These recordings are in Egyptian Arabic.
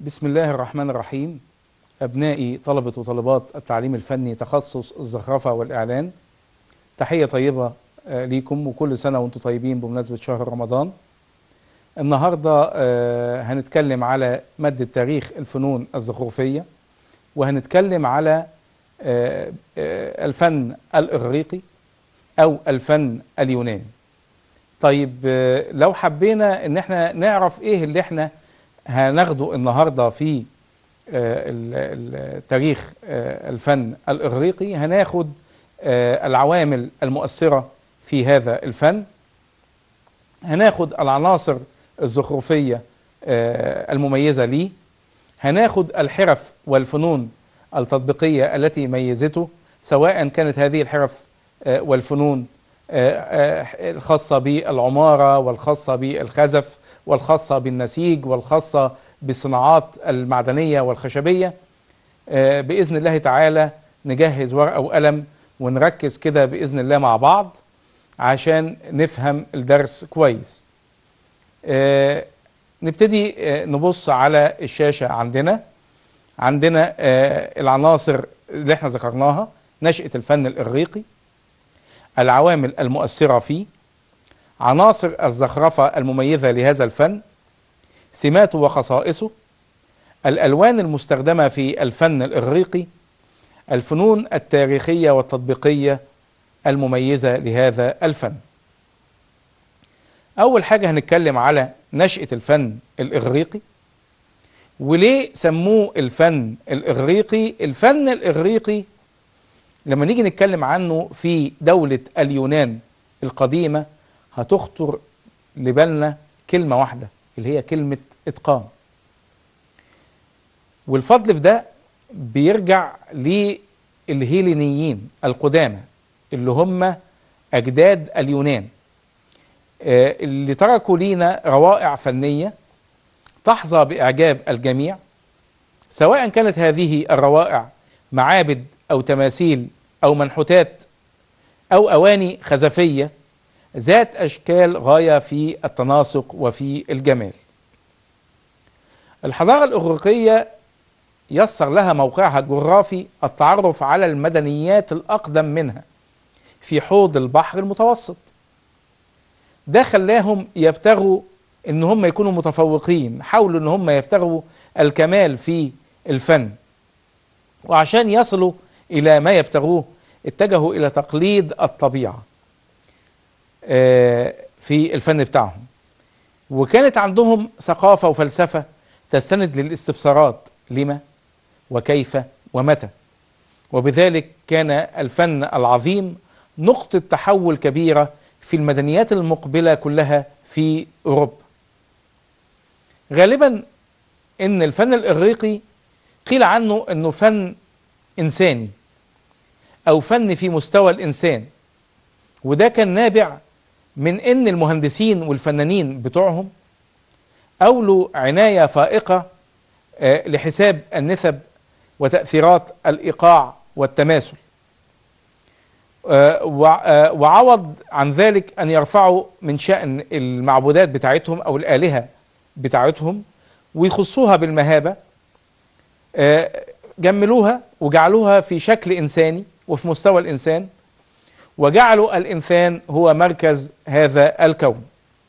بسم الله الرحمن الرحيم أبنائي طلبة وطالبات التعليم الفني تخصص الزخرفة والإعلان تحية طيبة آه، ليكم وكل سنة وانتم طيبين بمناسبة شهر رمضان النهاردة آه، هنتكلم على مادة تاريخ الفنون الزخرفية وهنتكلم على آه، آه، الفن الإغريقي أو الفن اليوناني طيب آه، لو حبينا ان احنا نعرف ايه اللي احنا هناخده النهارده في آه، ال- ال- تاريخ آه، الفن الإغريقي هناخد آه، العوامل المؤثرة في هذا الفن هناخد العناصر الزخرفية آه، المميزة ليه هناخد الحرف والفنون التطبيقية التي ميزته سواء كانت هذه الحرف آه، والفنون آه، آه، الخاصة بالعمارة والخاصة بالخزف والخاصة بالنسيج والخاصة بالصناعات المعدنية والخشبية آه، بإذن الله تعالى نجهز ورقة وقلم ونركز كده بإذن الله مع بعض عشان نفهم الدرس كويس آه، نبتدي آه، نبص على الشاشة عندنا عندنا آه، العناصر اللي احنا ذكرناها نشأة الفن الإغريقي العوامل المؤثرة فيه عناصر الزخرفة المميزة لهذا الفن سماته وخصائصه الألوان المستخدمة في الفن الإغريقي الفنون التاريخية والتطبيقية المميزة لهذا الفن أول حاجة هنتكلم على نشأة الفن الإغريقي وليه سموه الفن الإغريقي الفن الإغريقي لما نيجي نتكلم عنه في دولة اليونان القديمة هتخطر لبالنا كلمة واحدة اللي هي كلمة إتقان والفضل في ده بيرجع للهيلينيين القدامى اللي هم أجداد اليونان آه، اللي تركوا لينا روائع فنية تحظى بإعجاب الجميع سواء كانت هذه الروائع معابد أو تماثيل أو منحوتات أو أواني خزفية ذات أشكال غاية في التناسق وفي الجمال الحضارة الإغريقية يسر لها موقعها الجغرافي التعرف على المدنيات الأقدم منها في حوض البحر المتوسط ده خلاهم يبتغوا ان هم يكونوا متفوقين حاولوا ان هم يبتغوا الكمال في الفن وعشان يصلوا الى ما يبتغوه اتجهوا الى تقليد الطبيعه آه، في الفن بتاعهم وكانت عندهم ثقافه وفلسفه تستند للاستفسارات لما وكيف ومتى وبذلك كان الفن العظيم نقطه تحول كبيره في المدنيات المقبله كلها في اوروبا غالبا ان الفن الاغريقي قيل عنه انه فن انساني او فن في مستوى الانسان وده كان نابع من ان المهندسين والفنانين بتوعهم اولوا عنايه فائقه آه، لحساب النسب وتاثيرات الايقاع والتماثل آه، وع- آه، وعوض عن ذلك ان يرفعوا من شان المعبودات بتاعتهم او الالهه بتاعتهم ويخصوها بالمهابه آه، جملوها وجعلوها في شكل انساني وفي مستوى الانسان وجعلوا الانسان هو مركز هذا الكون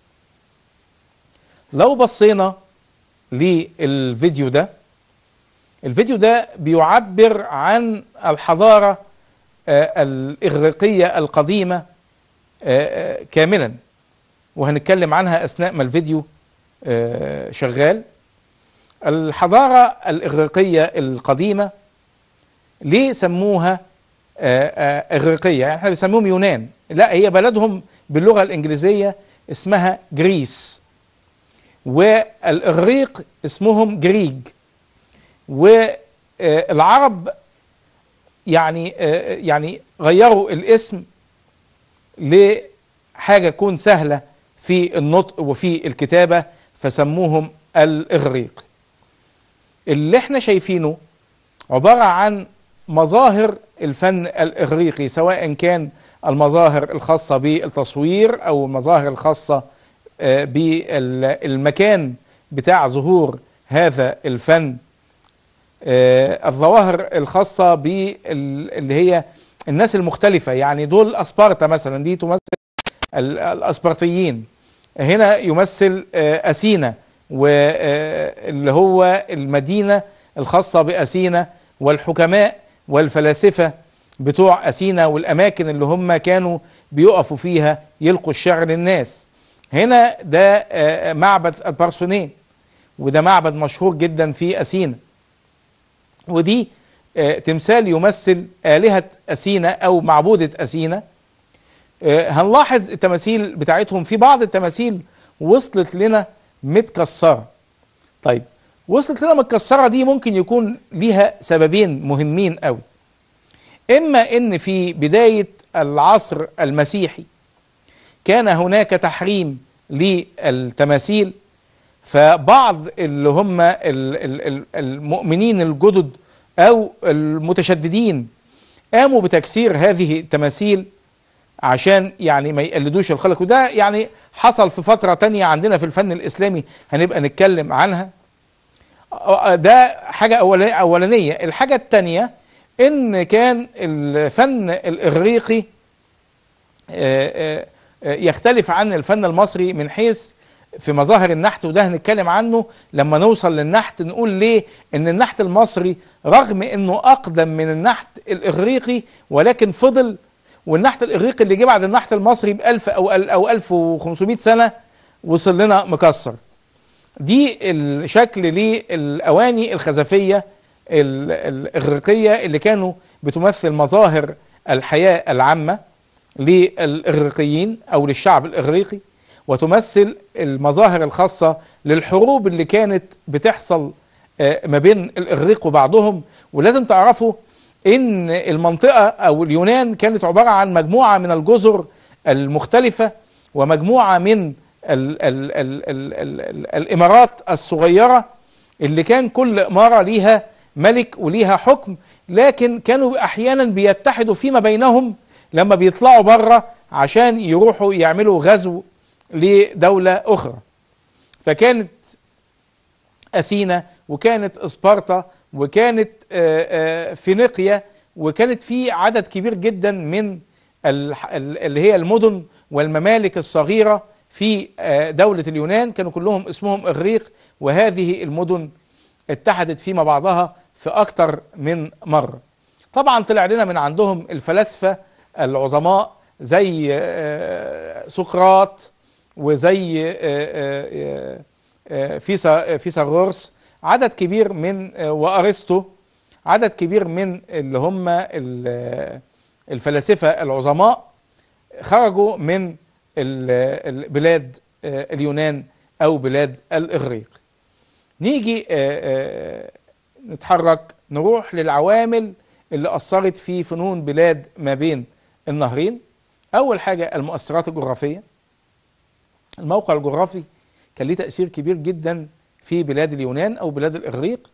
لو بصينا للفيديو ده الفيديو ده بيعبر عن الحضاره آه، الاغريقيه القديمه آه، آه، كاملا وهنتكلم عنها اثناء ما الفيديو آه، شغال الحضاره الاغريقيه القديمه ليه سموها آه، آه، اغريقيه يعني احنا بنسميهم يونان لا هي بلدهم باللغه الانجليزيه اسمها جريس والاغريق اسمهم جريج والعرب يعني آه، يعني غيروا الاسم لحاجه تكون سهله في النطق وفي الكتابه فسموهم الاغريق اللي احنا شايفينه عباره عن مظاهر الفن الاغريقي سواء كان المظاهر الخاصه بالتصوير او المظاهر الخاصه آه، بالمكان بتاع ظهور هذا الفن آه، الظواهر الخاصة باللي هي الناس المختلفة يعني دول أسبارتا مثلا دي تمثل ال- الأسبرطيين هنا يمثل آه، أثينا واللي هو المدينة الخاصة بأثينا والحكماء والفلاسفة بتوع أثينا والأماكن اللي هم كانوا بيقفوا فيها يلقوا الشعر للناس هنا ده آه، معبد البارسونيه وده معبد مشهور جدا في أثينا ودي آه، تمثال يمثل آلهة أثينا أو معبودة أثينا آه، هنلاحظ التماثيل بتاعتهم في بعض التماثيل وصلت لنا متكسرة طيب وصلت لنا متكسرة دي ممكن يكون ليها سببين مهمين قوي إما إن في بداية العصر المسيحي كان هناك تحريم للتماثيل فبعض اللي هم ال- ال- ال- المؤمنين الجدد او المتشددين قاموا بتكسير هذه التماثيل عشان يعني ما يقلدوش الخلق وده يعني حصل في فترة تانية عندنا في الفن الإسلامي هنبقى نتكلم عنها ده حاجة أولي- أولانية الحاجة التانية إن كان الفن الإغريقي آه، آه، آه، يختلف عن الفن المصري من حيث في مظاهر النحت وده هنتكلم عنه لما نوصل للنحت نقول ليه ان النحت المصري رغم انه اقدم من النحت الاغريقي ولكن فضل والنحت الاغريقي اللي جه بعد النحت المصري ب 1000 او او 1500 سنه وصل لنا مكسر دي الشكل للاواني الخزفيه ال- الاغريقيه اللي كانوا بتمثل مظاهر الحياه العامه للاغريقيين او للشعب الاغريقي وتمثل المظاهر الخاصه للحروب اللي كانت بتحصل آه، ما بين الاغريق وبعضهم ولازم تعرفوا ان المنطقه او اليونان كانت عباره عن مجموعه من الجزر المختلفه ومجموعه من ال ال ال ال ال ال الامارات الصغيره اللي كان كل اماره ليها ملك وليها حكم لكن كانوا احيانا بيتحدوا فيما بينهم لما بيطلعوا بره عشان يروحوا يعملوا غزو لدوله اخرى فكانت اثينا وكانت اسبارتا وكانت آه، آه، فينيقيا وكانت في عدد كبير جدا من ال- ال- اللي هي المدن والممالك الصغيره في آه، دوله اليونان كانوا كلهم اسمهم اغريق وهذه المدن اتحدت فيما بعضها في اكتر من مره طبعا طلع لنا من عندهم الفلاسفه العظماء زي آه، سقراط وزي آه، آه، آه، فيسا فيثاغورس عدد كبير من آه، وارسطو عدد كبير من اللي هم ال- الفلاسفه العظماء خرجوا من ال- ال- بلاد آه، اليونان او بلاد الاغريق نيجي آه، آه، نتحرك نروح للعوامل اللي اثرت في فنون بلاد ما بين النهرين اول حاجه المؤثرات الجغرافيه الموقع الجغرافي كان ليه تاثير كبير جدا في بلاد اليونان او بلاد الاغريق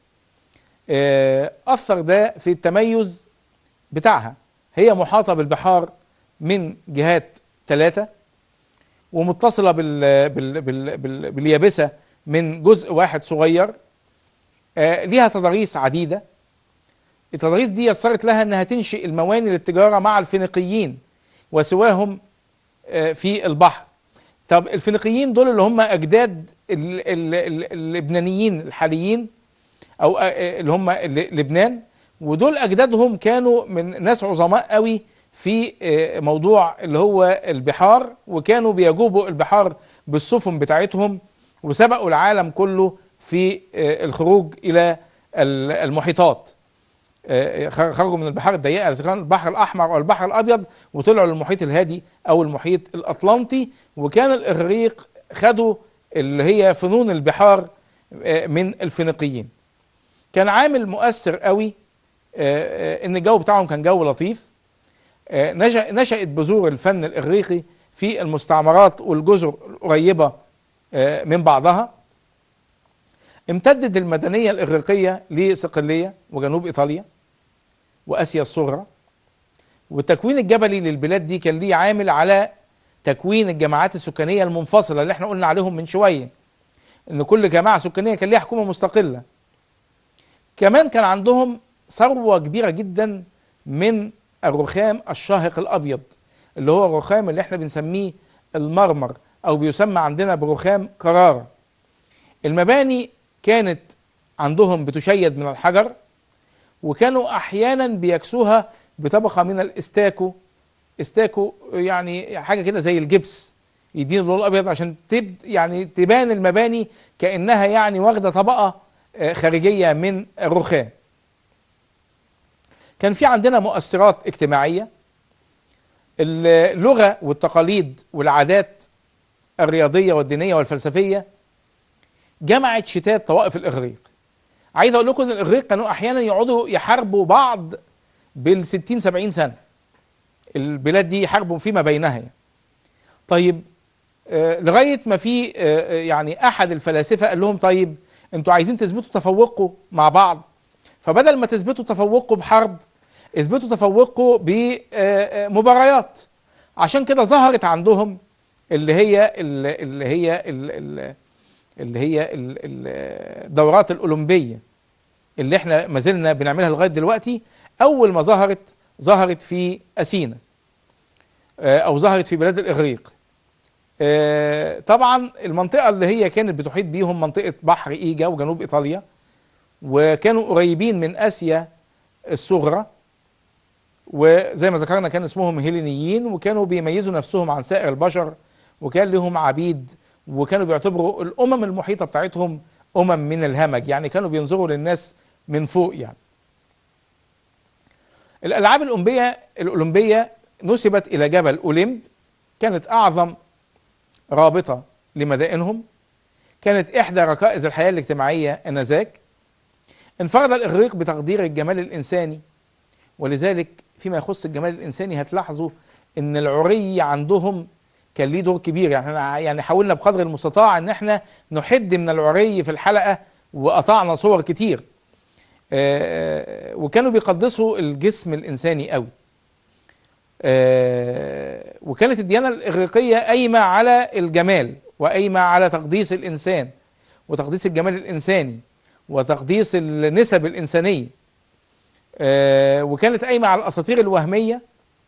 آه، اثر ده في التميز بتاعها هي محاطه بالبحار من جهات ثلاثه ومتصله بال بال بال بال باليابسه من جزء واحد صغير آه، ليها تضاريس عديده التضاريس دي يسرت لها انها تنشئ المواني للتجاره مع الفينيقيين وسواهم آه، في البحر طب الفينيقيين دول اللي هم اجداد ال- ال- ال- اللبنانيين الحاليين او آه، آه، اللي هم ل- لبنان ودول اجدادهم كانوا من ناس عظماء قوي في آه، موضوع اللي هو البحار وكانوا بيجوبوا البحار بالسفن بتاعتهم وسبقوا العالم كله في آه، الخروج الى ال- المحيطات آه، خرجوا من البحار الضيقه اذا كان البحر الاحمر او البحر الابيض وطلعوا للمحيط الهادي او المحيط الاطلنطي وكان الاغريق خدوا اللي هي فنون البحار آه، من الفينيقيين كان عامل مؤثر قوي آه، آه، ان الجو بتاعهم كان جو لطيف آه، نشأ نشأت بذور الفن الاغريقي في المستعمرات والجزر القريبه آه، من بعضها امتدت المدنيه الاغريقيه لصقليه وجنوب ايطاليا واسيا الصغرى والتكوين الجبلي للبلاد دي كان ليه عامل على تكوين الجماعات السكانيه المنفصله اللي احنا قلنا عليهم من شويه ان كل جماعه سكانيه كان ليها حكومه مستقله كمان كان عندهم ثروه كبيره جدا من الرخام الشاهق الابيض اللي هو الرخام اللي احنا بنسميه المرمر او بيسمى عندنا برخام كراره المباني كانت عندهم بتشيد من الحجر وكانوا احيانا بيكسوها بطبقه من الاستاكو استاكو يعني حاجه كده زي الجبس يدين اللون الابيض عشان تب يعني تبان المباني كانها يعني واخده طبقه آه، خارجيه من الرخام كان في عندنا مؤثرات اجتماعيه اللغه والتقاليد والعادات الرياضيه والدينيه والفلسفيه جمعت شتات طوائف الاغريق عايز اقول لكم ان الاغريق كانوا احيانا يقعدوا يحاربوا بعض بال 60 70 سنه البلاد دي يحاربوا فيما بينها يعني. طيب آه لغايه ما في آه يعني احد الفلاسفه قال لهم طيب انتوا عايزين تثبتوا تفوقكم مع بعض فبدل ما تثبتوا تفوقكم بحرب اثبتوا تفوقكم بمباريات عشان كده ظهرت عندهم اللي هي اللي هي اللي هي الدورات الاولمبيه اللي احنا ما زلنا بنعملها لغايه دلوقتي اول ما ظهرت ظهرت في اثينا او ظهرت في بلاد الاغريق طبعا المنطقه اللي هي كانت بتحيط بيهم منطقه بحر ايجا وجنوب ايطاليا وكانوا قريبين من اسيا الصغرى وزي ما ذكرنا كان اسمهم هيلينيين وكانوا بيميزوا نفسهم عن سائر البشر وكان لهم عبيد وكانوا بيعتبروا الامم المحيطه بتاعتهم امم من الهمج يعني كانوا بينظروا للناس من فوق يعني الالعاب الاولمبيه الاولمبيه نسبت الى جبل اوليمب كانت اعظم رابطه لمدائنهم كانت احدى ركائز الحياه الاجتماعيه انذاك انفرد الاغريق بتقدير الجمال الانساني ولذلك فيما يخص الجمال الانساني هتلاحظوا ان العري عندهم كان ليه دور كبير يعني احنا يعني حاولنا بقدر المستطاع ان احنا نحد من العري في الحلقه وقطعنا صور كتير آه وكانوا بيقدسوا الجسم الانساني قوي آه وكانت الديانه الاغريقيه قايمه على الجمال وقايمه على تقديس الانسان وتقديس الجمال الانساني وتقديس النسب الانسانيه آه وكانت قايمه على الاساطير الوهميه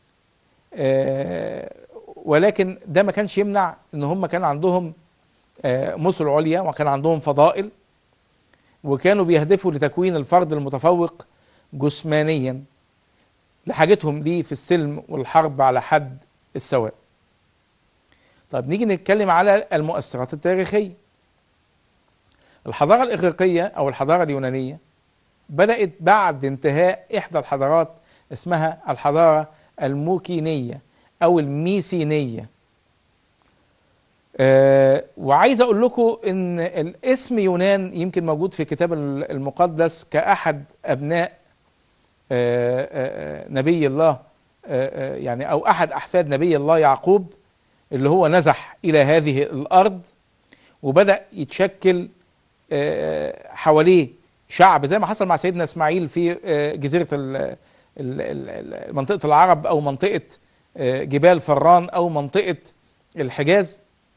ولكن ده ما كانش يمنع ان هم كان عندهم مثل عليا وكان عندهم فضائل وكانوا بيهدفوا لتكوين الفرد المتفوق جسمانيا لحاجتهم ليه في السلم والحرب على حد السواء طيب نيجي نتكلم على المؤثرات التاريخية الحضارة الإغريقية أو الحضارة اليونانية بدأت بعد انتهاء إحدى الحضارات اسمها الحضارة الموكينية أو الميسينية أه وعايز أقول لكم إن الاسم يونان يمكن موجود في الكتاب المقدس كأحد أبناء أه أه نبي الله يعني أو أحد أحفاد نبي الله يعقوب اللي هو نزح إلى هذه الأرض وبدأ يتشكل حواليه شعب زي ما حصل مع سيدنا إسماعيل في جزيرة منطقة العرب أو منطقة جبال فران أو منطقة الحجاز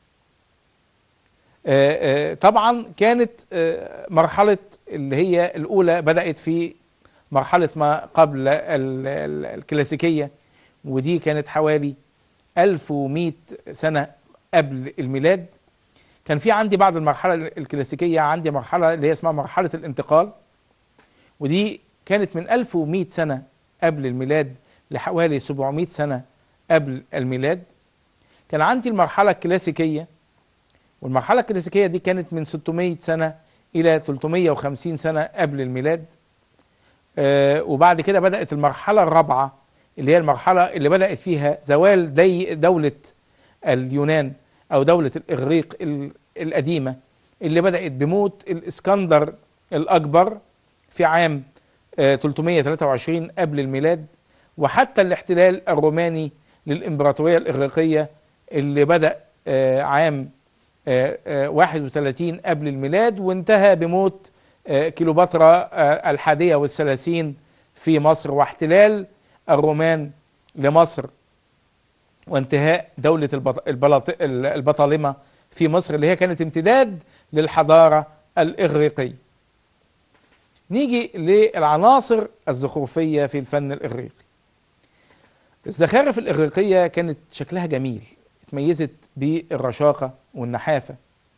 طبعا كانت مرحلة اللي هي الأولى بدأت في مرحلة ما قبل الكلاسيكية ودي كانت حوالي 1100 سنة قبل الميلاد كان في عندي بعد المرحلة الكلاسيكية عندي مرحلة اللي هي اسمها مرحلة الانتقال ودي كانت من 1100 سنة قبل الميلاد لحوالي 700 سنة قبل الميلاد كان عندي المرحلة الكلاسيكية والمرحلة الكلاسيكية دي كانت من 600 سنة إلى 350 سنة قبل الميلاد آه وبعد كده بدأت المرحلة الرابعة اللي هي المرحلة اللي بدأت فيها زوال دي دولة اليونان أو دولة الإغريق القديمة اللي بدأت بموت الإسكندر الأكبر في عام آه 323 قبل الميلاد وحتى الاحتلال الروماني للإمبراطورية الإغريقية اللي بدأ آه عام 31 قبل الميلاد وانتهى بموت كيلوباترا الحادية والثلاثين في مصر واحتلال الرومان لمصر وانتهاء دولة البطالمة في مصر اللي هي كانت امتداد للحضارة الإغريقية نيجي للعناصر الزخرفية في الفن الإغريقي الزخارف الإغريقية كانت شكلها جميل اتميزت بالرشاقة والنحافة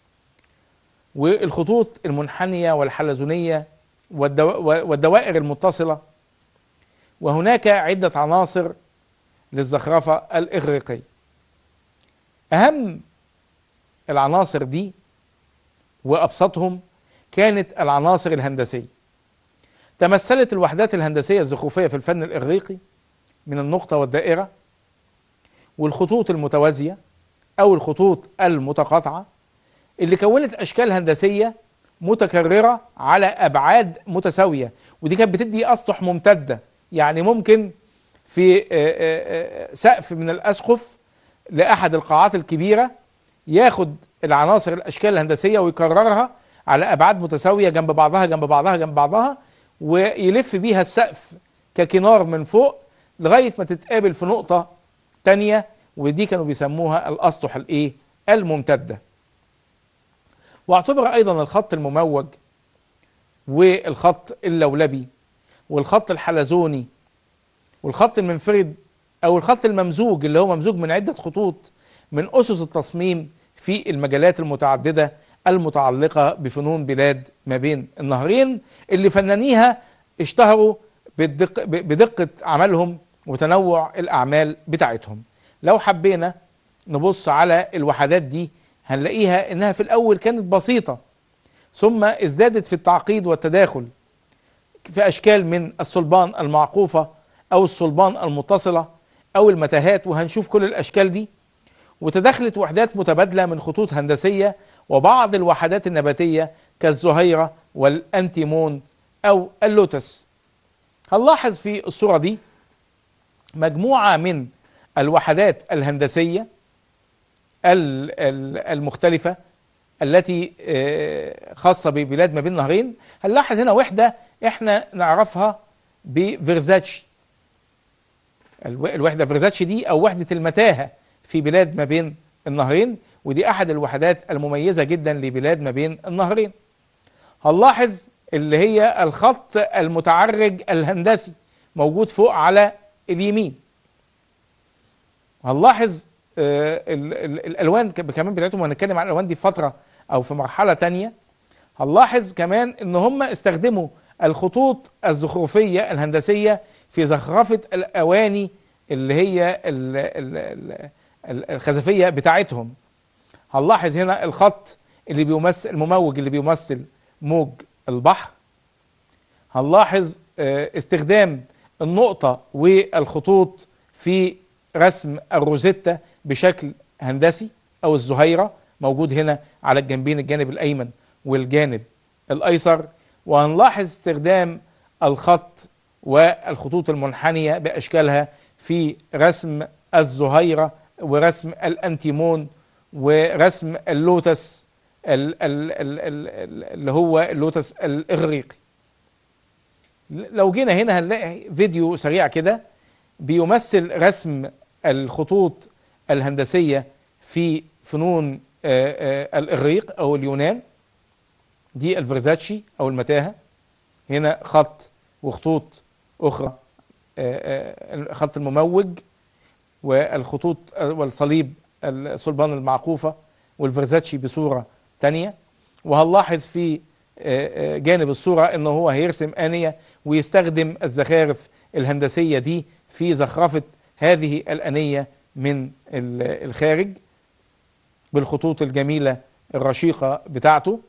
والخطوط المنحنية والحلزونية والدوائر المتصلة وهناك عدة عناصر للزخرفة الإغريقية أهم العناصر دي وأبسطهم كانت العناصر الهندسية تمثلت الوحدات الهندسية الزخرفية في الفن الإغريقي من النقطة والدائرة والخطوط المتوازية أو الخطوط المتقاطعة اللي كونت أشكال هندسية متكررة على أبعاد متساوية ودي كانت بتدي أسطح ممتدة يعني ممكن في سقف من الأسقف لأحد القاعات الكبيرة ياخد العناصر الأشكال الهندسية ويكررها على أبعاد متساوية جنب بعضها جنب بعضها جنب بعضها ويلف بيها السقف ككنار من فوق لغاية ما تتقابل في نقطة تانية ودي كانوا بيسموها الأسطح الإيه؟ الممتدة واعتبر أيضا الخط المموج والخط اللولبي والخط الحلزوني والخط المنفرد أو الخط الممزوج اللي هو ممزوج من عدة خطوط من أسس التصميم في المجالات المتعددة المتعلقة بفنون بلاد ما بين النهرين اللي فنانيها اشتهروا بدق بدقة عملهم وتنوع الأعمال بتاعتهم لو حبينا نبص على الوحدات دي هنلاقيها إنها في الأول كانت بسيطة ثم ازدادت في التعقيد والتداخل في أشكال من الصلبان المعقوفة أو الصلبان المتصلة أو المتاهات وهنشوف كل الأشكال دي وتدخلت وحدات متبادلة من خطوط هندسية وبعض الوحدات النباتية كالزهيرة والأنتيمون أو اللوتس هنلاحظ في الصورة دي مجموعة من الوحدات الهندسية المختلفة التي خاصة ببلاد ما بين نهرين هنلاحظ هنا وحدة احنا نعرفها بفيرزاتشي الوحدة فيرزاتشي دي أو وحدة المتاهة في بلاد ما بين النهرين ودي أحد الوحدات المميزة جدا لبلاد ما بين النهرين هنلاحظ اللي هي الخط المتعرج الهندسي موجود فوق على اليمين هنلاحظ آه الالوان كمان بتاعتهم وهنتكلم عن الالوان دي في فتره او في مرحله تانية هنلاحظ كمان ان هم استخدموا الخطوط الزخرفيه الهندسيه في زخرفه الاواني اللي هي الخزفيه بتاعتهم هنلاحظ هنا الخط اللي بيمثل المموج اللي بيمثل موج البحر هنلاحظ استخدام النقطة والخطوط في رسم الروزيتا بشكل هندسي أو الزهيرة موجود هنا على الجنبين الجانب الأيمن والجانب الأيسر وهنلاحظ استخدام الخط والخطوط المنحنية بأشكالها في رسم الزهيرة ورسم الأنتيمون ورسم اللوتس اللي هو اللوتس الإغريقي لو جينا هنا هنلاقي فيديو سريع كده بيمثل رسم الخطوط الهندسية في فنون الإغريق أو اليونان دي الفرزاتشي أو المتاهة هنا خط وخطوط أخرى خط المموج والخطوط والصليب الصلبان المعقوفة والفرزاتشي بصورة تانية وهنلاحظ في جانب الصورة انه هو هيرسم آنية ويستخدم الزخارف الهندسية دي في زخرفة هذه الآنية من الخارج بالخطوط الجميلة الرشيقة بتاعته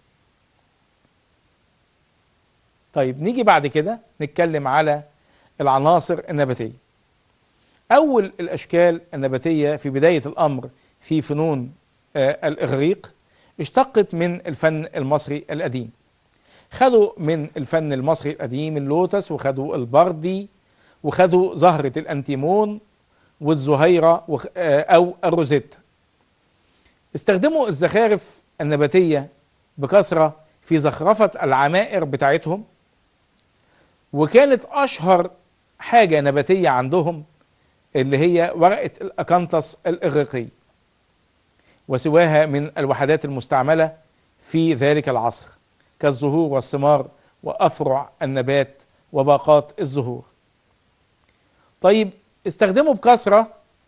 طيب نيجي بعد كده نتكلم على العناصر النباتية أول الأشكال النباتية في بداية الأمر في فنون الإغريق اشتقت من الفن المصري القديم خدوا من الفن المصري القديم اللوتس وخدوا البردي وخدوا زهرة الأنتيمون والزهيرة أو الروزيتا استخدموا الزخارف النباتية بكثرة في زخرفة العمائر بتاعتهم وكانت أشهر حاجة نباتية عندهم اللي هي ورقة الأكانتس الإغريقية وسواها من الوحدات المستعملة في ذلك العصر كالزهور والثمار وأفرع النبات وباقات الزهور طيب استخدموا بكثرة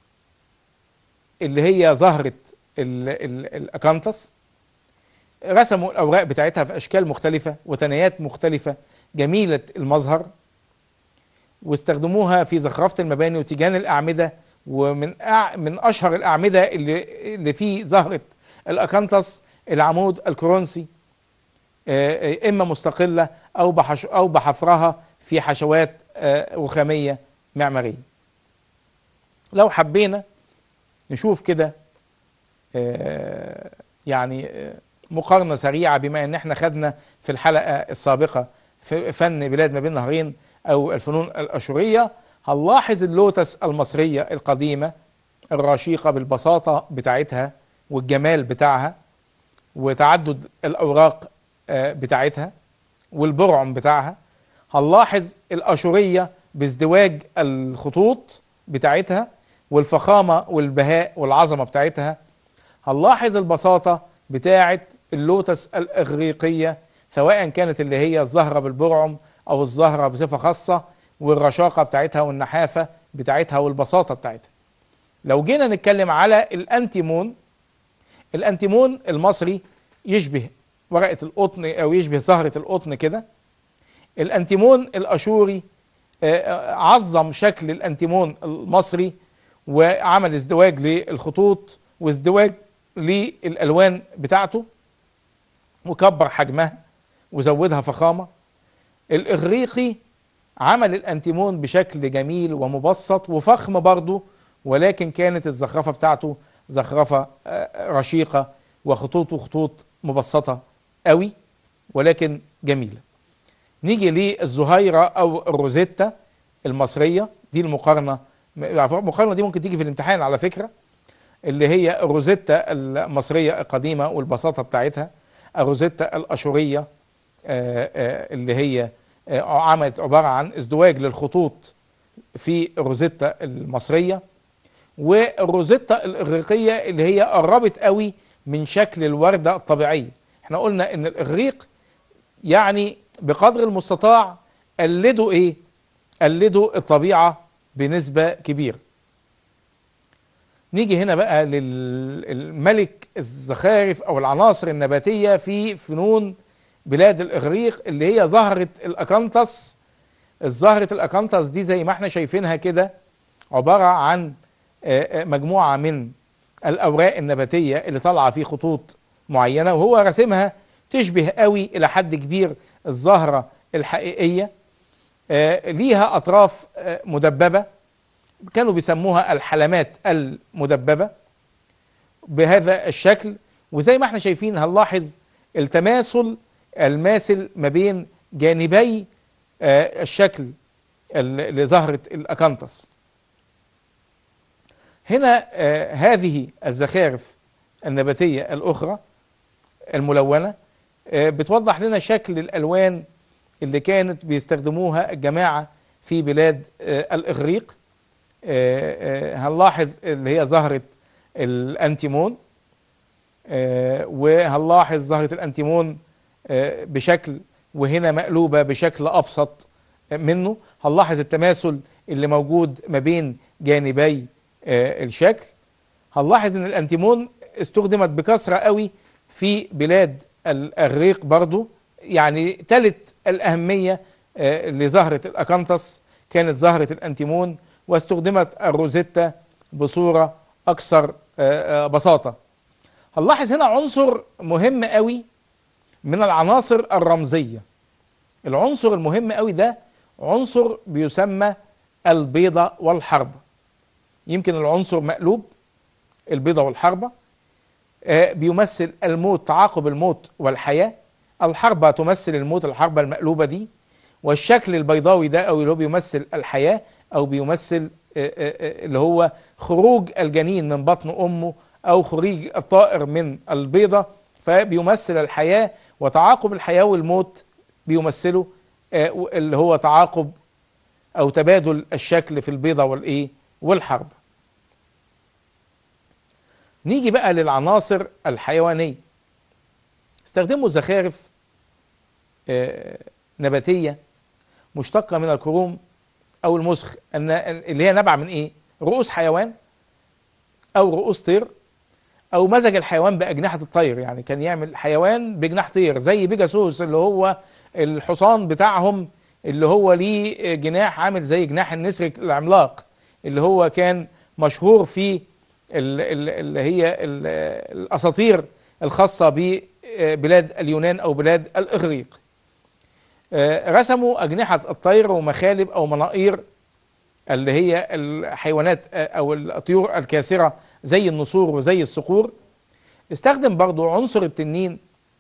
اللي هي زهرة الأكانتس رسموا الأوراق بتاعتها في أشكال مختلفة وتنايات مختلفة جميلة المظهر واستخدموها في زخرفة المباني وتيجان الأعمدة ومن أع... من أشهر الأعمدة اللي اللي في زهرة الأكانتس العمود الكرونسي إما مستقلة أو بحش... أو بحفرها في حشوات رخامية معمارية لو حبينا نشوف كده يعني مقارنة سريعة بما ان احنا خدنا في الحلقة السابقة في فن بلاد ما بين نهرين او الفنون الاشورية هنلاحظ اللوتس المصرية القديمة الرشيقة بالبساطة بتاعتها والجمال بتاعها وتعدد الاوراق بتاعتها والبرعم بتاعها هنلاحظ الاشورية بازدواج الخطوط بتاعتها والفخامة والبهاء والعظمة بتاعتها هنلاحظ البساطة بتاعة اللوتس الإغريقية سواء كانت اللي هي الزهرة بالبرعم أو الزهرة بصفة خاصة والرشاقة بتاعتها والنحافة بتاعتها والبساطة بتاعتها لو جينا نتكلم على الأنتيمون الأنتيمون المصري يشبه ورقة القطن أو يشبه زهرة القطن كده الأنتيمون الأشوري عظم شكل الأنتيمون المصري وعمل ازدواج للخطوط وازدواج للالوان بتاعته وكبر حجمها وزودها فخامه الاغريقي عمل الانتيمون بشكل جميل ومبسط وفخم برضه ولكن كانت الزخرفه بتاعته زخرفه رشيقه وخطوطه خطوط مبسطه قوي ولكن جميله نيجي للزهيره او الروزيتا المصريه دي المقارنه المقارنه دي ممكن تيجي في الامتحان على فكره اللي هي الروزيتا المصريه القديمه والبساطه بتاعتها الروزيتا الاشوريه اللي هي عملت عباره عن ازدواج للخطوط في الروزيتا المصريه والروزيتا الاغريقيه اللي هي قربت قوي من شكل الورده الطبيعيه احنا قلنا ان الاغريق يعني بقدر المستطاع قلدوا ايه قلدوا الطبيعه بنسبة كبيرة نيجي هنا بقى للملك الزخارف أو العناصر النباتية في فنون بلاد الإغريق اللي هي زهرة الأكانتس الزهرة الأكانتس دي زي ما احنا شايفينها كده عبارة عن مجموعة من الأوراق النباتية اللي طالعة في خطوط معينة وهو رسمها تشبه قوي إلى حد كبير الزهرة الحقيقية ليها أطراف مدببة كانوا بيسموها الحلمات المدببة بهذا الشكل وزي ما احنا شايفين هنلاحظ التماثل الماثل ما بين جانبي الشكل لزهرة الأكانتس هنا هذه الزخارف النباتية الأخرى الملونة بتوضح لنا شكل الألوان اللي كانت بيستخدموها الجماعة في بلاد الإغريق هنلاحظ اللي هي زهرة الأنتيمون وهنلاحظ زهرة الأنتيمون بشكل وهنا مقلوبة بشكل أبسط منه هنلاحظ التماثل اللي موجود ما بين جانبي الشكل هنلاحظ ان الانتيمون استخدمت بكثرة قوي في بلاد الإغريق برضو يعني تلت الأهمية لزهرة الأكانتس كانت زهرة الأنتيمون واستخدمت الروزيتا بصورة أكثر بساطة هنلاحظ هنا عنصر مهم قوي من العناصر الرمزية العنصر المهم قوي ده عنصر بيسمى البيضة والحربة يمكن العنصر مقلوب البيضة والحربة بيمثل الموت تعاقب الموت والحياة الحربة تمثل الموت الحربة المقلوبة دي والشكل البيضاوي ده أو اللي هو بيمثل الحياة أو بيمثل اللي هو خروج الجنين من بطن أمه أو خروج الطائر من البيضة فبيمثل الحياة وتعاقب الحياة والموت بيمثله اللي هو تعاقب أو تبادل الشكل في البيضة والإيه والحرب نيجي بقى للعناصر الحيوانية استخدموا زخارف آه، نباتية مشتقة من الكروم أو المسخ الن- اللي هي نابعة من إيه؟ رؤوس حيوان أو رؤوس طير أو مزج الحيوان بأجنحة الطير يعني كان يعمل حيوان بجناح طير زي بيجاسوس اللي هو الحصان بتاعهم اللي هو ليه جناح عامل زي جناح النسر العملاق اللي هو كان مشهور في ال- ال- اللي هي ال- الأساطير الخاصة ببلاد اليونان أو بلاد الإغريق آه، رسموا أجنحة الطير ومخالب أو مناقير اللي هي الحيوانات آه، أو الطيور الكاسرة زي النسور وزي الصقور استخدم برضو عنصر التنين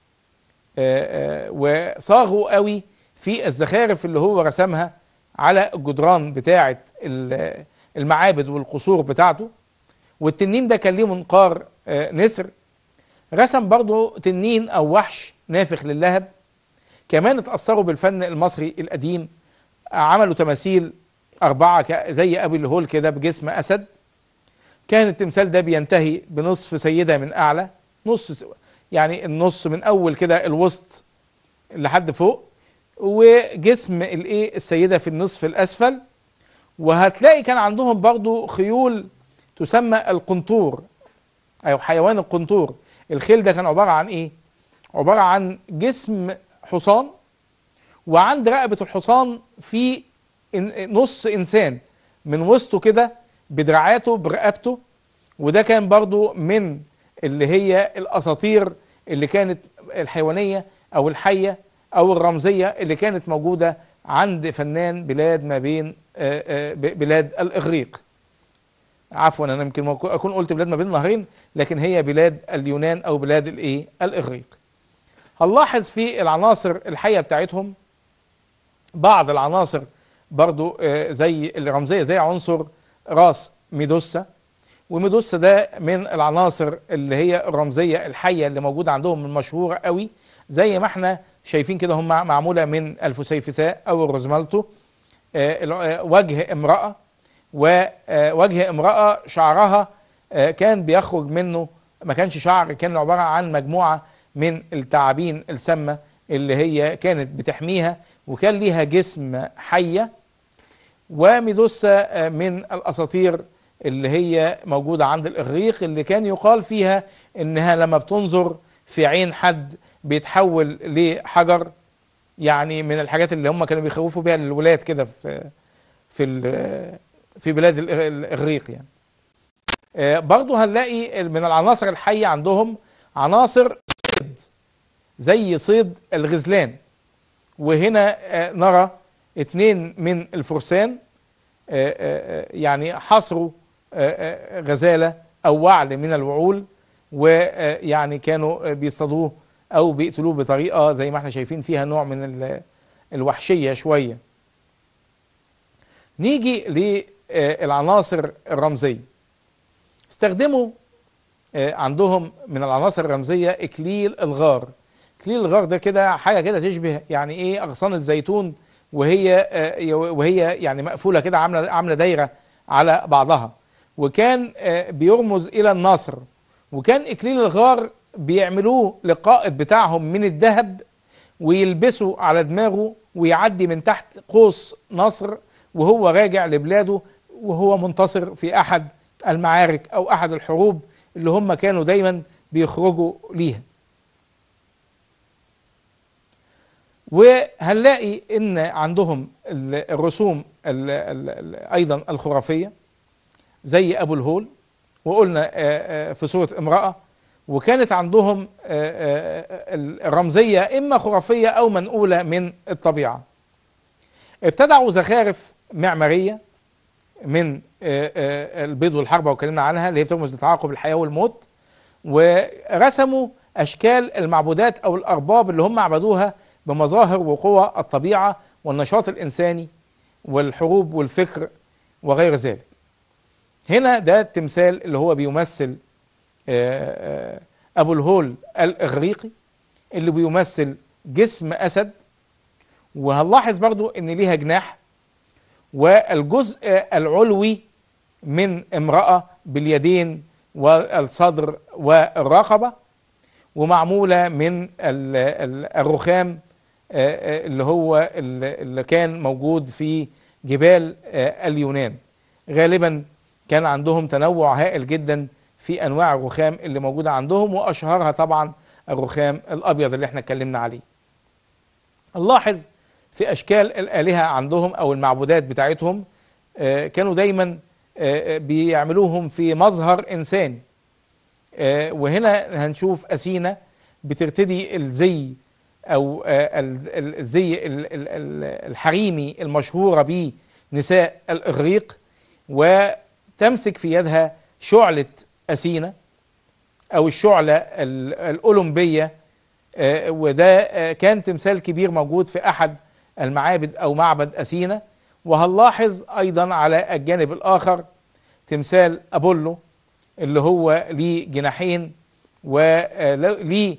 آه، آه، وصاغوا قوي في الزخارف اللي هو رسمها على الجدران بتاعة ال- المعابد والقصور بتاعته والتنين ده كان ليه منقار آه، نسر رسم برضو تنين أو وحش نافخ للهب كمان اتأثروا بالفن المصري القديم عملوا تماثيل أربعة ك- زي أبي الهول كده بجسم أسد كان التمثال ده بينتهي بنصف سيدة من أعلى نص س- يعني النص من أول كده الوسط لحد فوق وجسم الايه السيدة في النصف الأسفل وهتلاقي كان عندهم برضو خيول تسمى القنطور أو حيوان القنطور الخيل ده كان عبارة عن إيه؟ عبارة عن جسم حصان وعند رقبة الحصان في إن- نص إنسان من وسطه كده بدراعاته برقبته وده كان برضو من اللي هي الأساطير اللي كانت الحيوانية أو الحية أو الرمزية اللي كانت موجودة عند فنان بلاد ما بين آه، آه، ب- بلاد الإغريق عفوا أنا يمكن ما أكون قلت بلاد ما بين النهرين لكن هي بلاد اليونان أو بلاد الإيه الإغريق هنلاحظ في العناصر الحية بتاعتهم بعض العناصر برضو آه، زي الرمزية زي عنصر راس ميدوسا وميدوسا ده من العناصر اللي هي الرمزية الحية اللي موجودة عندهم المشهورة قوي زي ما احنا شايفين كده هم معمولة من الفسيفساء أو الروزمالتو آه، الع- آه، وجه امرأة ووجه امرأة شعرها آه، كان بيخرج منه ما كانش شعر كان عبارة عن مجموعة من التعابين السامة اللي هي كانت بتحميها وكان ليها جسم حية وميدوسا آه، من الأساطير اللي هي موجودة عند الإغريق اللي كان يقال فيها إنها لما بتنظر في عين حد بيتحول لحجر يعني من الحاجات اللي هم كانوا بيخوفوا بيها الولاد كده في في ال- في بلاد الإغ- الإغريق يعني آه، برضو هنلاقي من العناصر الحية عندهم عناصر صيد زي صيد الغزلان وهنا آه، نرى اتنين من الفرسان آه، آه، آه، يعني حصروا آه، آه، غزالة أو وعل من الوعول ويعني كانوا آه، بيصطادوه أو بيقتلوه بطريقة زي ما احنا شايفين فيها نوع من ال- الوحشية شوية نيجي للعناصر الرمزية استخدموا آه، عندهم من العناصر الرمزية إكليل الغار إكليل الغار ده كده حاجة كده تشبه يعني إيه أغصان الزيتون وهي آه، وهي يعني مقفولة كده عاملة عاملة دايرة على بعضها وكان آه، بيرمز إلى النصر وكان إكليل الغار بيعملوه للقائد بتاعهم من الذهب ويلبسوا على دماغه ويعدي من تحت قوس نصر وهو راجع لبلاده وهو منتصر في احد المعارك او احد الحروب اللي هم كانوا دايما بيخرجوا ليها وهنلاقي ان عندهم ال- الرسوم ال ال ال ايضا الخرافيه زي ابو الهول وقلنا آه، آه، في صوره امراه وكانت عندهم آه، آه، الرمزيه اما خرافيه او منقوله من الطبيعه ابتدعوا زخارف معماريه من آه، آه، البيض والحربه واتكلمنا عنها اللي هي بترمز لتعاقب الحياه والموت ورسموا اشكال المعبودات او الارباب اللي هم عبدوها بمظاهر وقوى الطبيعه والنشاط الانساني والحروب والفكر وغير ذلك. هنا ده التمثال اللي هو بيمثل آه، آه، ابو الهول الاغريقي اللي بيمثل جسم اسد وهنلاحظ برضو ان ليها جناح والجزء العلوي من امرأة باليدين والصدر والرقبة ومعمولة من ال- ال- الرخام آه، آه، اللي هو ال- اللي كان موجود في جبال آه، اليونان غالبا كان عندهم تنوع هائل جدا في انواع الرخام اللي موجوده عندهم واشهرها طبعا الرخام الابيض اللي احنا اتكلمنا عليه. نلاحظ في اشكال الالهه عندهم او المعبودات بتاعتهم آه، كانوا دايما آه، آه، بيعملوهم في مظهر انساني. آه، وهنا هنشوف اثينا بترتدي الزي او آه، ال- ال- الزي ال- ال- ال- الحريمي المشهوره به نساء الاغريق وتمسك في يدها شعله اثينا او الشعله ال- الاولمبيه آه، وده آه، كان تمثال كبير موجود في احد المعابد او معبد اثينا وهنلاحظ ايضا على الجانب الاخر تمثال ابولو اللي هو ليه جناحين وليه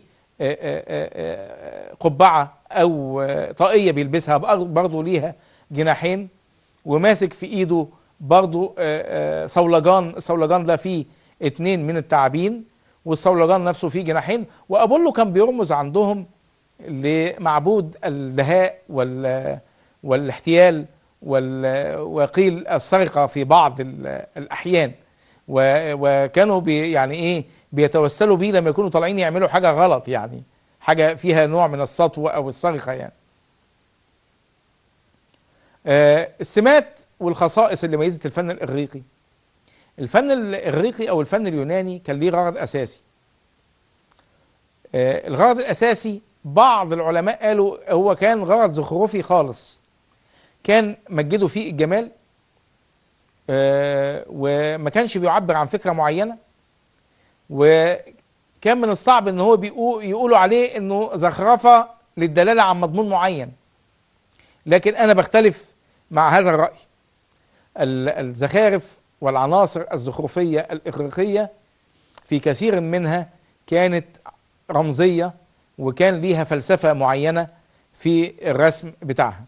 قبعه او آه، طاقيه بيلبسها بر- برضه ليها جناحين وماسك في ايده برضه آه، آه، صولجان الصولجان ده فيه اتنين من التعابين والصولجان نفسه فيه جناحين وابولو كان بيرمز عندهم لمعبود الدهاء وال والاحتيال وال وقيل السرقه في بعض ال- الاحيان و- وكانوا بي يعني ايه بيتوسلوا بيه لما يكونوا طالعين يعملوا حاجه غلط يعني حاجه فيها نوع من السطو او السرقه يعني آه، السمات والخصائص اللي ميزت الفن الاغريقي الفن الاغريقي او الفن اليوناني كان ليه غرض اساسي آه، الغرض الاساسي بعض العلماء قالوا هو كان غرض زخرفي خالص كان مجدوا فيه الجمال آه، وما كانش بيعبر عن فكره معينه وكان من الصعب ان هو بيقول يقولوا عليه انه زخرفه للدلاله عن مضمون معين لكن انا بختلف مع هذا الراي ال- الزخارف والعناصر الزخرفيه الاغريقيه في كثير منها كانت رمزيه وكان ليها فلسفه معينه في الرسم بتاعها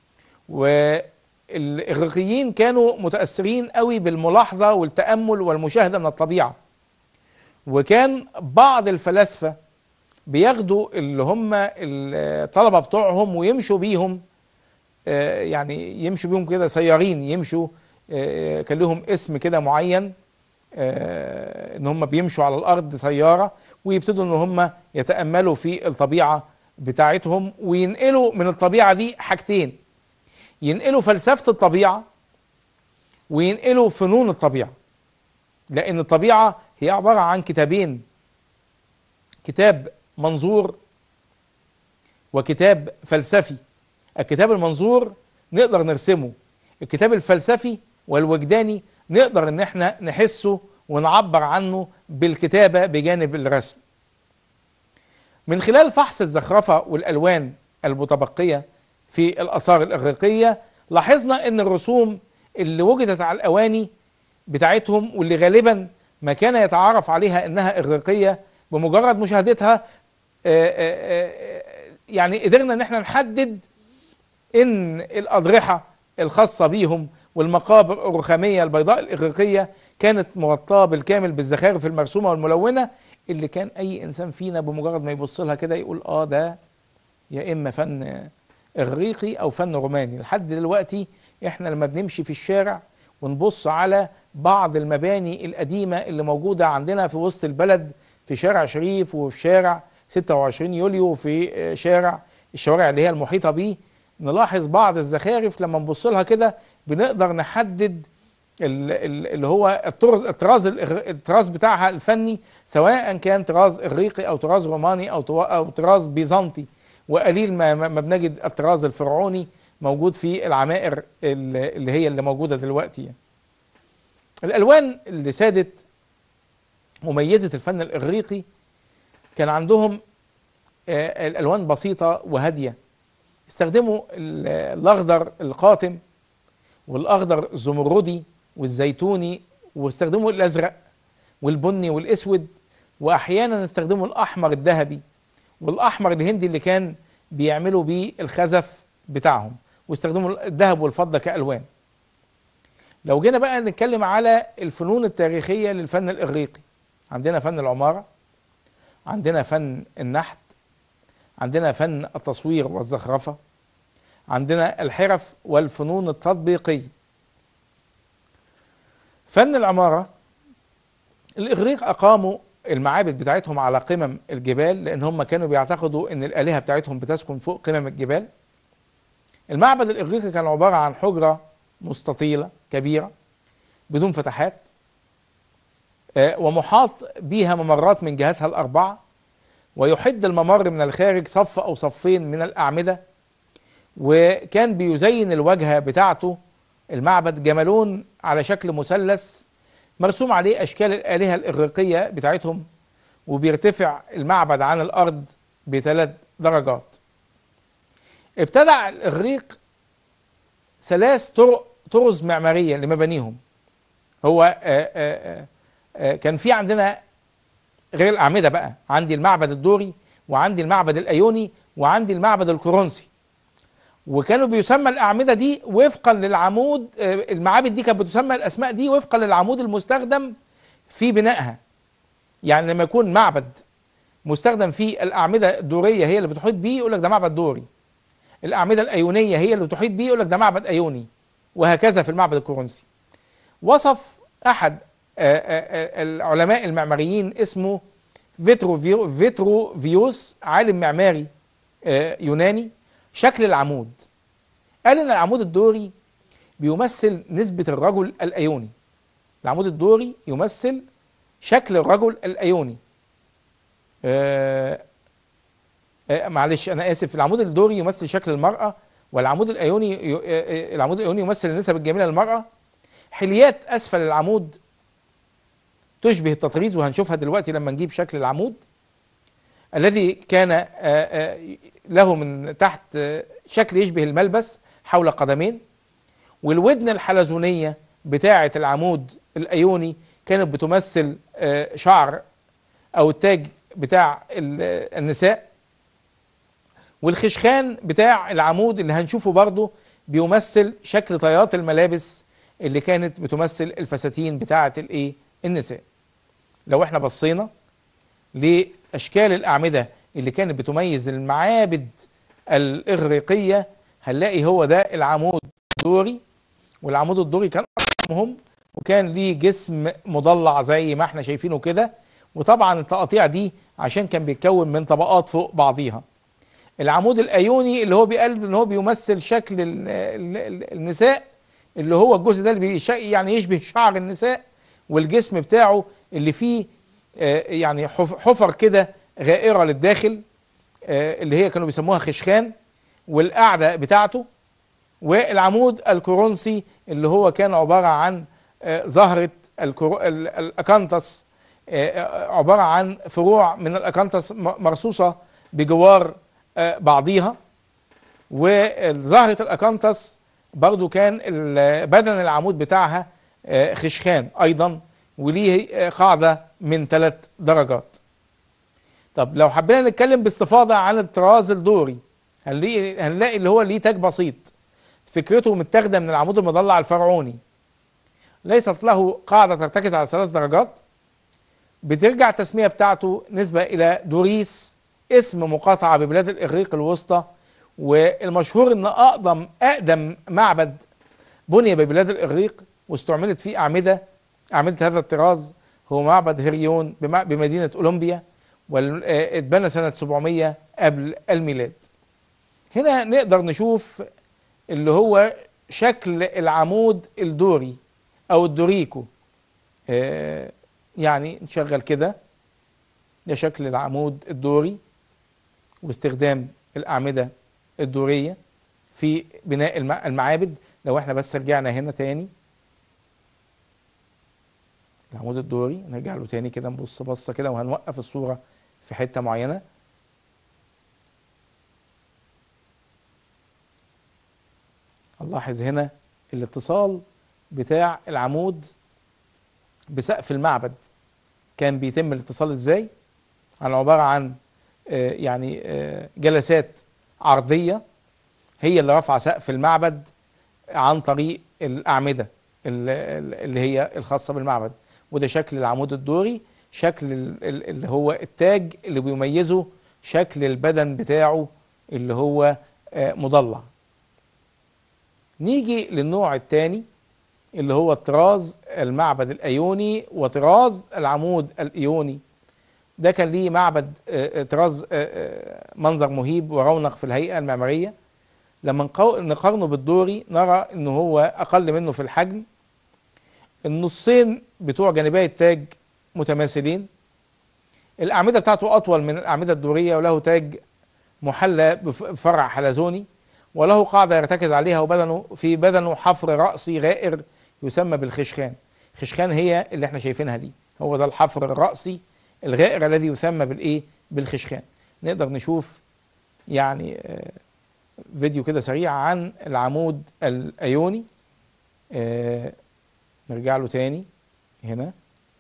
والاغريقيين كانوا متاثرين قوي بالملاحظه والتامل والمشاهده من الطبيعه وكان بعض الفلاسفه بياخدوا اللي هم الطلبه بتوعهم ويمشوا بيهم آه، يعني يمشوا بيهم كده سيارين يمشوا آه، كان لهم اسم كده معين آه، ان هم بيمشوا على الارض سياره ويبتدوا ان هم يتاملوا في الطبيعه بتاعتهم وينقلوا من الطبيعه دي حاجتين ينقلوا فلسفه الطبيعه وينقلوا فنون الطبيعه لان الطبيعه هي عباره عن كتابين كتاب منظور وكتاب فلسفي الكتاب المنظور نقدر نرسمه الكتاب الفلسفي والوجداني نقدر ان احنا نحسه ونعبر عنه بالكتابة بجانب الرسم من خلال فحص الزخرفة والألوان المتبقية في الآثار الإغريقية لاحظنا ان الرسوم اللي وجدت على الأواني بتاعتهم واللي غالبا ما كان يتعارف عليها انها إغريقية بمجرد مشاهدتها آه، آه، آه، يعني قدرنا ان احنا نحدد ان الاضرحه الخاصه بيهم والمقابر الرخاميه البيضاء الاغريقيه كانت مغطاه بالكامل بالزخارف المرسومه والملونه اللي كان اي انسان فينا بمجرد ما يبص لها كده يقول اه ده يا اما فن اغريقي او فن روماني لحد دلوقتي احنا لما بنمشي في الشارع ونبص على بعض المباني القديمه اللي موجوده عندنا في وسط البلد في شارع شريف وفي شارع 26 يوليو وفي آه، شارع الشوارع اللي هي المحيطه بيه نلاحظ بعض الزخارف لما نبص لها كده بنقدر نحدد ال- ال- اللي هو الطرز الطراز الإغ- الطراز بتاعها الفني سواء كان طراز اغريقي او طراز روماني او تو- او طراز بيزنطي وقليل ما ما ما بنجد الطراز الفرعوني موجود في العمائر ال- اللي هي اللي موجوده دلوقتي يعني. الالوان اللي سادت مميزه الفن الاغريقي كان عندهم آه، الالوان بسيطه وهاديه استخدموا ال- الاخضر القاتم والاخضر الزمردي والزيتوني واستخدموا الازرق والبني والاسود واحيانا استخدموا الاحمر الذهبي والاحمر الهندي اللي كان بيعملوا بيه الخزف بتاعهم واستخدموا الذهب والفضه كالوان لو جينا بقى نتكلم على الفنون التاريخيه للفن الاغريقي عندنا فن العماره عندنا فن النحت عندنا فن التصوير والزخرفة عندنا الحرف والفنون التطبيقية فن العمارة الإغريق أقاموا المعابد بتاعتهم على قمم الجبال لأن هم كانوا بيعتقدوا أن الآلهة بتاعتهم بتسكن فوق قمم الجبال المعبد الإغريقي كان عبارة عن حجرة مستطيلة كبيرة بدون فتحات آه، ومحاط بها ممرات من جهاتها الأربعة ويحد الممر من الخارج صف أو صفين من الأعمدة وكان بيزين الواجهة بتاعته المعبد جملون على شكل مثلث مرسوم عليه أشكال الآلهة الإغريقية بتاعتهم وبيرتفع المعبد عن الأرض بثلاث درجات ابتدع الإغريق ثلاث طرق طرز معمارية لمبانيهم هو آآ آآ آآ كان في عندنا غير الأعمدة بقى عندي المعبد الدوري وعندي المعبد الأيوني وعندي المعبد الكورنثي وكانوا بيسمى الأعمدة دي وفقا للعمود المعابد دي كانت بتسمى الأسماء دي وفقا للعمود المستخدم في بنائها يعني لما يكون معبد مستخدم فيه الأعمدة الدورية هي اللي بتحيط بيه يقول لك ده معبد دوري الأعمدة الأيونية هي اللي بتحيط بيه يقول لك ده معبد أيوني وهكذا في المعبد الكورنثي وصف أحد العلماء المعماريين اسمه فيترو فيتروفيوس عالم معماري يوناني شكل العمود قال ان العمود الدوري بيمثل نسبة الرجل الأيوني العمود الدوري يمثل شكل الرجل الأيوني آه آه معلش أنا آسف العمود الدوري يمثل شكل المرأة والعمود الأيوني آه العمود الأيوني يمثل النسب الجميلة للمرأة حليات أسفل العمود تشبه التطريز وهنشوفها دلوقتي لما نجيب شكل العمود الذي كان له من تحت شكل يشبه الملبس حول قدمين والودن الحلزونية بتاعة العمود الأيوني كانت بتمثل شعر أو التاج بتاع النساء والخشخان بتاع العمود اللي هنشوفه برضه بيمثل شكل طيات الملابس اللي كانت بتمثل الفساتين بتاعة الايه النساء لو احنا بصينا لاشكال الاعمده اللي كانت بتميز المعابد الاغريقيه هنلاقي هو ده العمود الدوري والعمود الدوري كان اضخمهم وكان ليه جسم مضلع زي ما احنا شايفينه كده وطبعا التقاطيع دي عشان كان بيتكون من طبقات فوق بعضيها العمود الايوني اللي هو بيقلد ان هو بيمثل شكل النساء اللي هو الجزء ده اللي يعني يشبه شعر النساء والجسم بتاعه اللي فيه يعني حفر كده غائرة للداخل اللي هي كانوا بيسموها خشخان والقعدة بتاعته والعمود الكورنثي اللي هو كان عبارة عن زهرة الأكانتس عبارة عن فروع من الأكانتس مرصوصة بجوار بعضيها وزهرة الأكانتس برضو كان بدن العمود بتاعها خشخان أيضا وليه قاعدة من ثلاث درجات طب لو حبينا نتكلم باستفاضة عن الطراز الدوري هنلاقي, هنلاقي اللي هو ليه تاج بسيط فكرته متاخدة من العمود المضلع الفرعوني ليست له قاعدة ترتكز على ثلاث درجات بترجع التسمية بتاعته نسبة إلى دوريس اسم مقاطعة ببلاد الإغريق الوسطى والمشهور إن أقدم أقدم معبد بني ببلاد الإغريق واستعملت فيه أعمدة أعمدة هذا الطراز هو معبد هريون بمدينة أولمبيا واتبنى سنة 700 قبل الميلاد هنا نقدر نشوف اللي هو شكل العمود الدوري أو الدوريكو يعني نشغل كده ده شكل العمود الدوري واستخدام الأعمدة الدورية في بناء المعابد لو احنا بس رجعنا هنا تاني العمود الدوري نرجع له تاني كده نبص بصه كده وهنوقف الصوره في حته معينه نلاحظ هنا الاتصال بتاع العمود بسقف المعبد كان بيتم الاتصال ازاي عن عباره عن آه يعني آه جلسات عرضيه هي اللي رافعه سقف المعبد عن طريق الاعمده اللي هي الخاصه بالمعبد وده شكل العمود الدوري شكل ال- ال- اللي هو التاج اللي بيميزه شكل البدن بتاعه اللي هو آه، مضلع نيجي للنوع الثاني اللي هو طراز المعبد الأيوني وطراز العمود الإيوني ده كان ليه معبد آه، آه، طراز آه، آه، منظر مهيب ورونق في الهيئة المعمارية لما نقو- نقارنه بالدوري نرى ان هو اقل منه في الحجم النصين بتوع جانبي التاج متماثلين الأعمدة بتاعته أطول من الأعمدة الدورية وله تاج محلى بف- بفرع حلزوني وله قاعدة يرتكز عليها وبدنه في بدنه حفر رأسي غائر يسمى بالخشخان خشخان هي اللي احنا شايفينها دي هو ده الحفر الرأسي الغائر الذي يسمى بالإيه بالخشخان نقدر نشوف يعني آه، فيديو كده سريع عن العمود الأيوني آه، نرجع له تاني هنا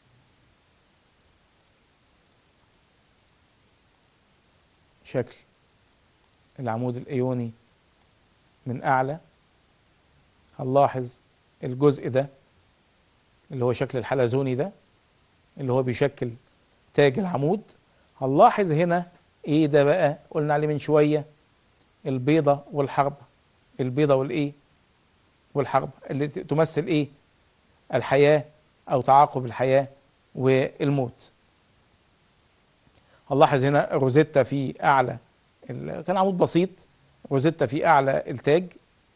شكل العمود الأيوني من أعلى هنلاحظ الجزء ده اللي هو شكل الحلزوني ده اللي هو بيشكل تاج العمود هنلاحظ هنا ايه ده بقى قلنا عليه من شوية البيضة والحربة البيضة والايه والحربة اللي ت- تمثل ايه الحياة او تعاقب الحياة والموت هنلاحظ هنا روزيتا في اعلى ال- كان عمود بسيط روزيتا في اعلى التاج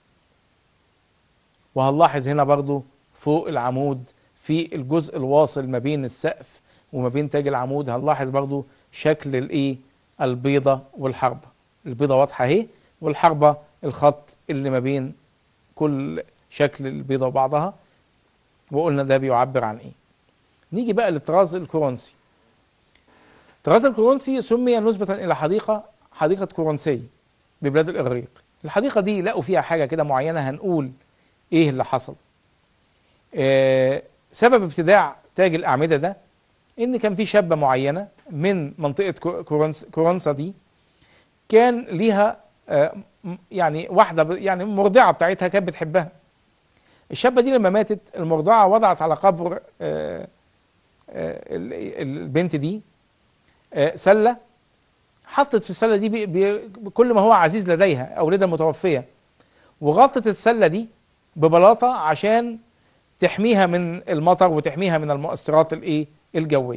وهنلاحظ هنا برضو فوق العمود في الجزء الواصل ما بين السقف وما بين تاج العمود هنلاحظ برضو شكل الايه البيضة والحربة البيضة واضحة اهي والحربة الخط اللي ما بين كل شكل البيضة وبعضها وقلنا ده بيعبر عن ايه نيجي بقى للطراز الكورنسي الطراز الكورنسي سمي نسبة إلى حديقة حديقة كورنسي ببلاد الإغريق الحديقة دي لقوا فيها حاجة كده معينة هنقول إيه اللي حصل آه سبب ابتداع تاج الأعمدة ده إن كان في شابة معينة من منطقة كو- كورنس كورنسا دي كان ليها آه م- يعني واحدة ب- يعني المرضعة بتاعتها كانت بتحبها الشابة دي لما ماتت المرضعة وضعت على قبر آه آه ال- البنت دي آه، سله حطت في السله دي بي بي كل ما هو عزيز لديها اولادها المتوفيه وغطت السله دي ببلاطه عشان تحميها من المطر وتحميها من المؤثرات الايه الجويه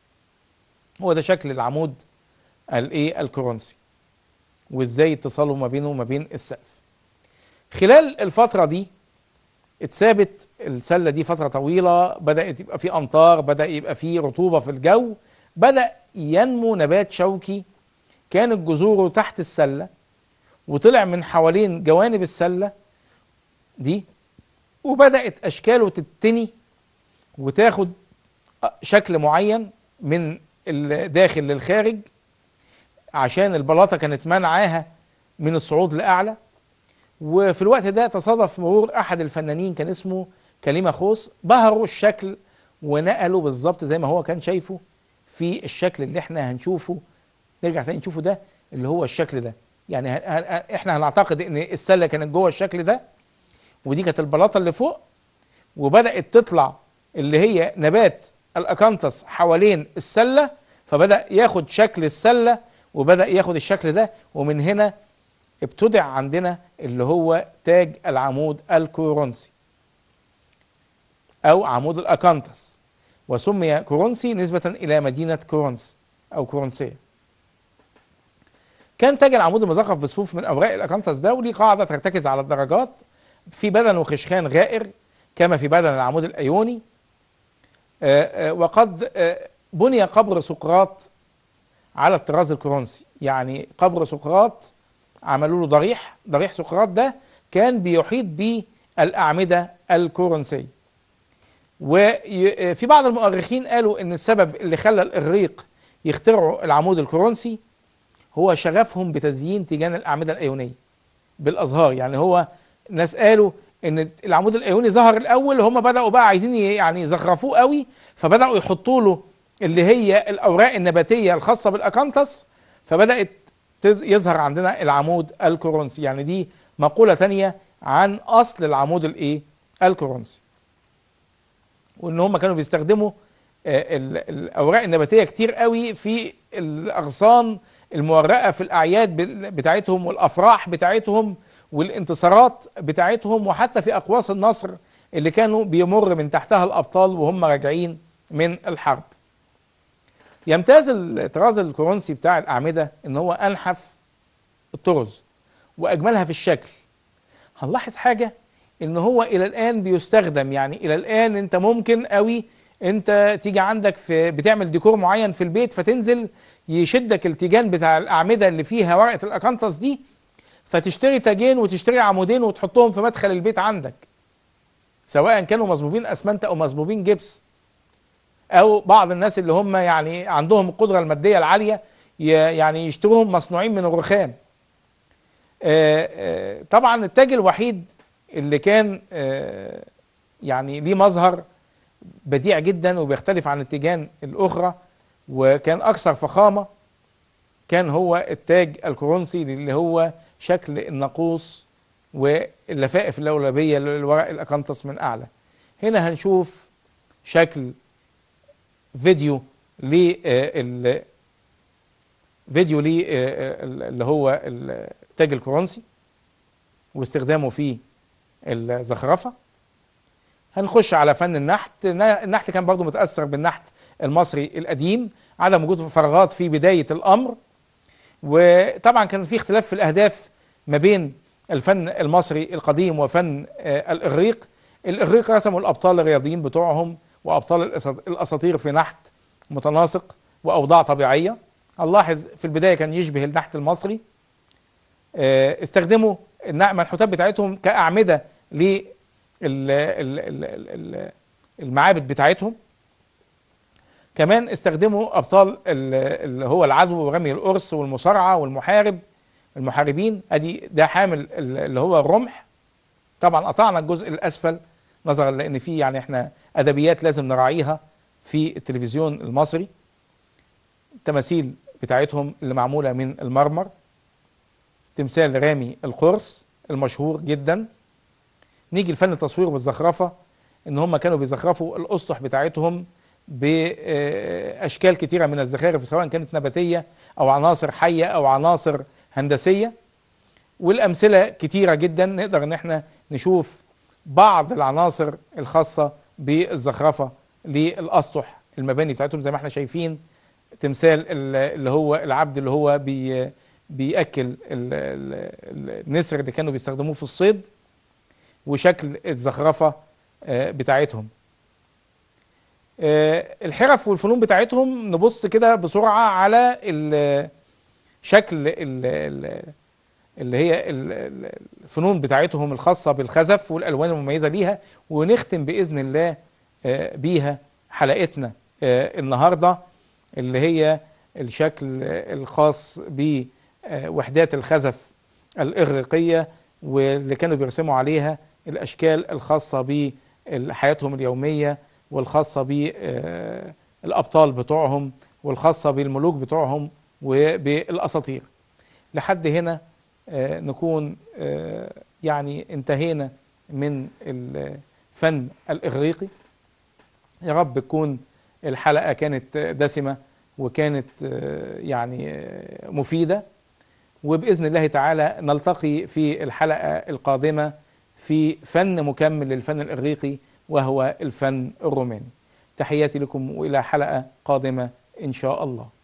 هو ده شكل العمود الايه الكورنسي وازاي اتصاله ما بينه وما بين السقف خلال الفتره دي اتثابت السله دي فتره طويله بدات يبقى في امطار بدا يبقى في رطوبه في الجو بدأ ينمو نبات شوكي كانت جذوره تحت السلة وطلع من حوالين جوانب السلة دي وبدأت أشكاله تتني وتاخد شكل معين من الداخل للخارج عشان البلاطة كانت منعاها من الصعود لأعلى وفي الوقت ده تصادف مرور أحد الفنانين كان اسمه كلمة خوس بهروا الشكل ونقلوا بالظبط زي ما هو كان شايفه في الشكل اللي احنا هنشوفه نرجع تاني نشوفه ده اللي هو الشكل ده يعني ه- ه- احنا هنعتقد ان السله كانت جوه الشكل ده ودي كانت البلاطه اللي فوق وبدات تطلع اللي هي نبات الاكانتس حوالين السله فبدا ياخد شكل السله وبدا ياخد الشكل ده ومن هنا ابتدع عندنا اللي هو تاج العمود الكورنسي او عمود الاكانتس وسمي كورنسي نسبة إلى مدينة كورنس أو كورنسية كان تاج العمود المزخرف بصفوف من أوراق الأكانتس ده وليه قاعدة ترتكز على الدرجات في بدن وخشخان غائر كما في بدن العمود الأيوني آه، آه، وقد آه، بني قبر سقراط على الطراز الكورنسي يعني قبر سقراط عملوا له ضريح ضريح سقراط ده كان بيحيط بالأعمدة الكورنسية وفي بعض المؤرخين قالوا ان السبب اللي خلى الاغريق يخترعوا العمود الكورنسي هو شغفهم بتزيين تيجان الاعمده الايونيه بالازهار يعني هو ناس قالوا ان العمود الايوني ظهر الاول هم بداوا بقى عايزين ي- يعني يزخرفوه قوي فبداوا يحطوا له اللي هي الاوراق النباتيه الخاصه بالاكانتس فبدات تز- يظهر عندنا العمود الكورنسي يعني دي مقوله تانية عن اصل العمود الايه الكورنسي وان هم كانوا بيستخدموا آه، ال- الاوراق النباتيه كتير قوي في الاغصان المورقه في الاعياد ب- بتاعتهم والافراح بتاعتهم والانتصارات بتاعتهم وحتى في اقواس النصر اللي كانوا بيمر من تحتها الابطال وهم راجعين من الحرب يمتاز الطراز الكورنثي بتاع الاعمده ان هو انحف الطرز واجملها في الشكل هنلاحظ حاجه ان هو الى الان بيستخدم يعني الى الان انت ممكن قوي انت تيجي عندك في بتعمل ديكور معين في البيت فتنزل يشدك التيجان بتاع الاعمده اللي فيها ورقه الاكانتس دي فتشتري تاجين وتشتري عمودين وتحطهم في مدخل البيت عندك سواء كانوا مصبوبين اسمنت او مصبوبين جبس او بعض الناس اللي هم يعني عندهم القدره الماديه العاليه ي- يعني يشتروهم مصنوعين من الرخام آه، آه، طبعا التاج الوحيد اللي كان آه، يعني ليه مظهر بديع جدا وبيختلف عن التيجان الاخرى وكان اكثر فخامه كان هو التاج الكورنثي اللي هو شكل الناقوس واللفائف اللولبيه للورق الاكانتس من اعلى هنا هنشوف شكل فيديو لل فيديو ليه اللي هو التاج الكورنثي واستخدامه في الزخرفه هنخش على فن النحت النحت كان برضو متاثر بالنحت المصري القديم عدم وجود فراغات في بدايه الامر وطبعا كان في اختلاف في الاهداف ما بين الفن المصري القديم وفن آه، الاغريق الاغريق رسموا الابطال الرياضيين بتوعهم وابطال الأساط- الاساطير في نحت متناسق واوضاع طبيعيه هنلاحظ في البدايه كان يشبه النحت المصري آه، استخدموا النع- المنحوتات بتاعتهم كاعمده للمعابد بتاعتهم كمان استخدموا ابطال ال- اللي هو العدو ورمي القرص والمصارعه والمحارب المحاربين ادي ده حامل ال- اللي هو الرمح طبعا قطعنا الجزء الاسفل نظرا لان في يعني احنا ادبيات لازم نراعيها في التلفزيون المصري التماثيل بتاعتهم اللي معموله من المرمر تمثال رامي القرص المشهور جدا نيجي لفن التصوير والزخرفه ان هم كانوا بيزخرفوا الاسطح بتاعتهم باشكال كتيره من الزخارف سواء كانت نباتيه او عناصر حيه او عناصر هندسيه والامثله كتيره جدا نقدر ان احنا نشوف بعض العناصر الخاصه بالزخرفه للاسطح المباني بتاعتهم زي ما احنا شايفين تمثال ال- اللي هو العبد اللي هو بي بياكل ال- ال- النسر اللي كانوا بيستخدموه في الصيد وشكل الزخرفه آه، بتاعتهم آه، الحرف والفنون بتاعتهم نبص كده بسرعه على ال- شكل ال- ال- اللي هي ال- ال- الفنون بتاعتهم الخاصه بالخزف والالوان المميزه ليها ونختم باذن الله آه، بيها حلقتنا آه، النهارده اللي هي الشكل آه، الخاص بوحدات الخزف الاغريقيه واللي كانوا بيرسموا عليها الاشكال الخاصه بحياتهم اليوميه والخاصه بالابطال بتوعهم والخاصه بالملوك بتوعهم وبالاساطير لحد هنا آه، نكون آه، يعني انتهينا من الفن الاغريقي يا رب تكون الحلقه كانت دسمه وكانت آه، يعني آه، مفيده وباذن الله تعالى نلتقي في الحلقه القادمه في فن مكمل للفن الاغريقي وهو الفن الروماني تحياتي لكم والى حلقه قادمه ان شاء الله